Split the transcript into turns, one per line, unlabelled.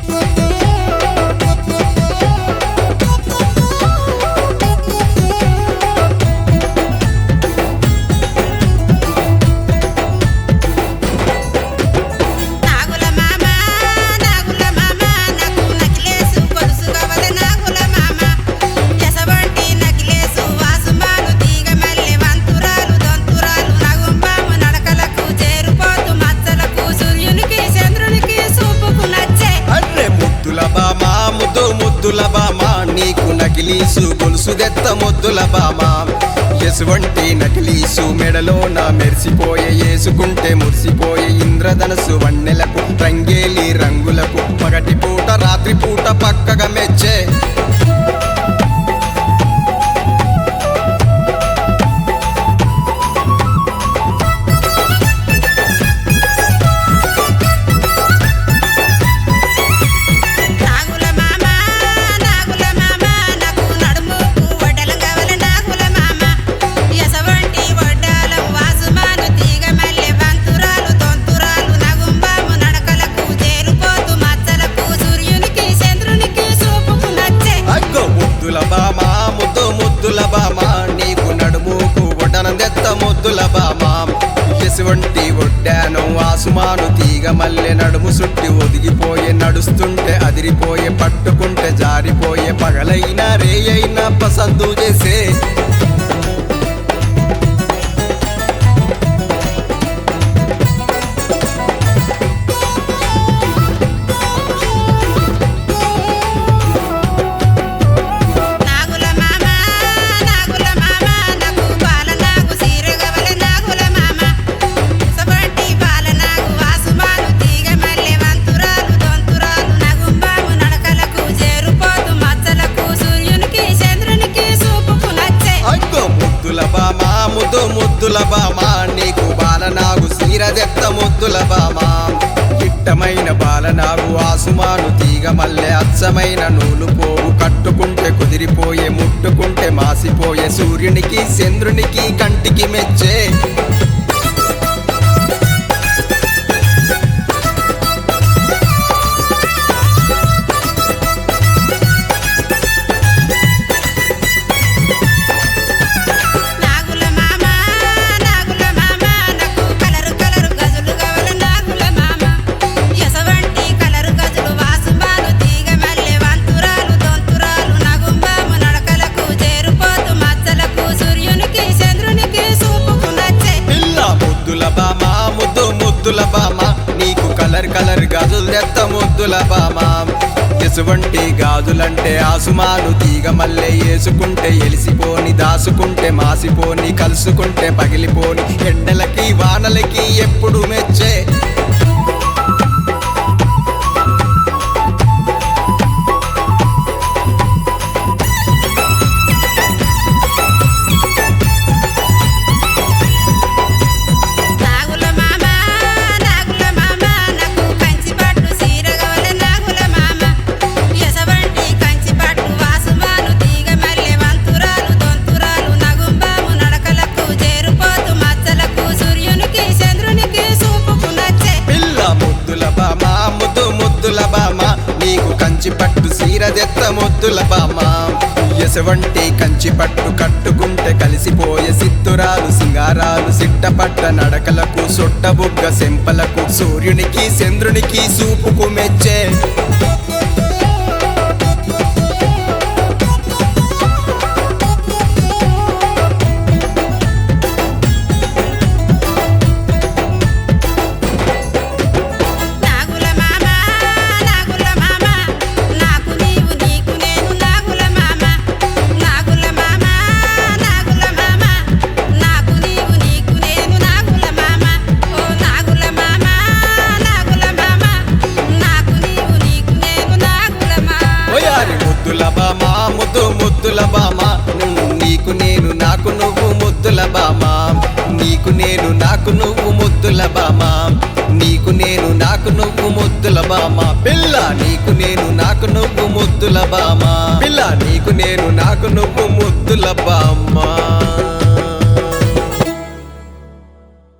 నాగుల మామ నాగుల మామ నాకు నకిలేసు కొలుసు కవల నాగుల మామ ఎసవంటి నకిలేసు వాసుమాను తీగ మల్లె వంతురాలు దొంతురాలు నగుంబాము నడకలకు చేరుపోతు మచ్చలకు సూర్యునికి చంద్రునికి సూపుకు నచ్చే
అర్రె ముద్దుల బామా ముద్దు ముద్దుల బామా నీకు నకిలీసు గొలుసుదెత్త ముద్దుల బామా ఎసువంటి నకిలీసు మెడలో నా మెరిసిపోయే ఏసుకుంటే మురిసిపోయే ఇంద్రధనసు వన్నెలకు రంగేలి రంగులకు పగటి పూట రాత్రి పూట పక్కగా మెచ్చే
నాగుల మామ నాగుల మామ నాకు నడుముకు వడ్డల కవల నాగుల మామ ఎసవంటి వడ్డాలం వాసుమాను తీగ మల్లె వంతురాలు తొంతురాలు నగుంబాము నడకలకు చేరుపోతు మచ్చలకు సూర్యునికి చంద్రునికి సూపుకు నచ్చే
అగ్గో ముద్దుల బామా ముద్దు ముద్దుల బామా నీకు నడుముకు ఒడనందెత్త ముద్దుల బామా ఎసువంటి ఒడ్డాను ఆసుమాను తీగ మల్లె నడుము సుట్టి ఒదిగిపోయే నడుస్తుంటే అదిరిపోయే పట్టుకుంటే జారిపోయే పగలైనా రేయైనా పసందు చేసే
నాగుల మామ నాగుల మామ నాకు బాల నాగు సీర గవల నాగుల మామ సబంటి బాల నాగు వాసుమాను తీగ మల్లె వంతురాలు దొంతురాలు నగుంబాము నడకలకు చేరుపోతు మచ్చలకు సూర్యునికి చంద్రునికి సూపుకు నచ్చే
అగ్గో ముద్దుల బామా ముద్దు ముద్దుల బామా నీకు బాలనాగు సీరదెత్త ముద్దుల బామా ఇట్టమైన బాలనాగు ఆసుమాను తీగ మల్లె అచ్చమైన నూలు పోవు కట్టుకుంటే కుదిరిపోయే ముట్టుకుంటే మాసిపోయే సూర్యునికి చంద్రునికి కంటికి మెచ్చే
నాగుల మామ నాగుల మామ నాకు కలరు కలరు గజులు గవల నాగుల మామ ఎసవంటి కలరు గజులు వాసుమాను తీగ మల్లె వంతురాలు దొంతురాలు నగుంబాము నడకలకు చేరుపోతు మచ్చలకు సూర్యునికి చంద్రునికి సూపుకు నచ్చే
పిల్ల ముద్దుల బామా ముద్దు ముద్దుల బామా నీకు కలర్ కలర్ గాజులు తెత్త ముద్దుల బామా ఎసువంటి గాజులంటే ఆసుమాను తీగ మల్లె వేసుకుంటే ఎలిసిపోని దాసుకుంటే మాసిపోని కలుసుకుంటే పగిలిపోని ఎండలకి వానలకి ఎప్పుడు మెచ్చే
నాగుల మామ నాగుల మామ నాకు కంచి పట్టు సీర గవల నాగుల మామ ఎసవంటి కంచి పట్టు వాసుమాను తీగ మల్లె వంతురాలు దొంతురాలు నగుంబాము నడకలకు చేరుపోతు మచ్చలకు సూర్యునికి చంద్రునికి సూపుకు నచ్చే
పిల్ల ముద్దుల బామా ముద్దు ముద్దుల బామా నీకు కంచి పట్టు సీరదెత్త ముద్దుల బామా ఎసవంటి కంచి పట్టు కట్టుకుంటే కలిసిపోయే సిత్తురాలు సింగారాలు సిట్టపట్ట నడకలకు సొట్టబుగ్గ సెంపలకు సూర్యునికి చంద్రునికి సూపుకు మెచ్చే
నాగుల మామ నాగుల మామ నాకు నీవు నీకు నేను నాగుల మామ నాగుల మామ నాగుల మామ నాకు నీవు నీకు నేను నాగుల మామ ఓ నాగుల మామ నాగుల మామ నాకు నీవు నీకు నేను నాగుల మామ
ఓయారి ముద్దుల బామా ముద్దు ముద్దుల బామా నువ్వు నీకు నేను నాకు నువ్వు ముద్దుల బామా నీకు నేను నాకు నువ్వు ముద్దుల బామా నీకు నేను నాకు నువ్వు ముద్దుల బామా పిల్ల నీకు నేను నాకు నువ్వు ముద్దుల బామా పిల్ల నీకు నేను నాకు నువ్వు ముద్దుల బామా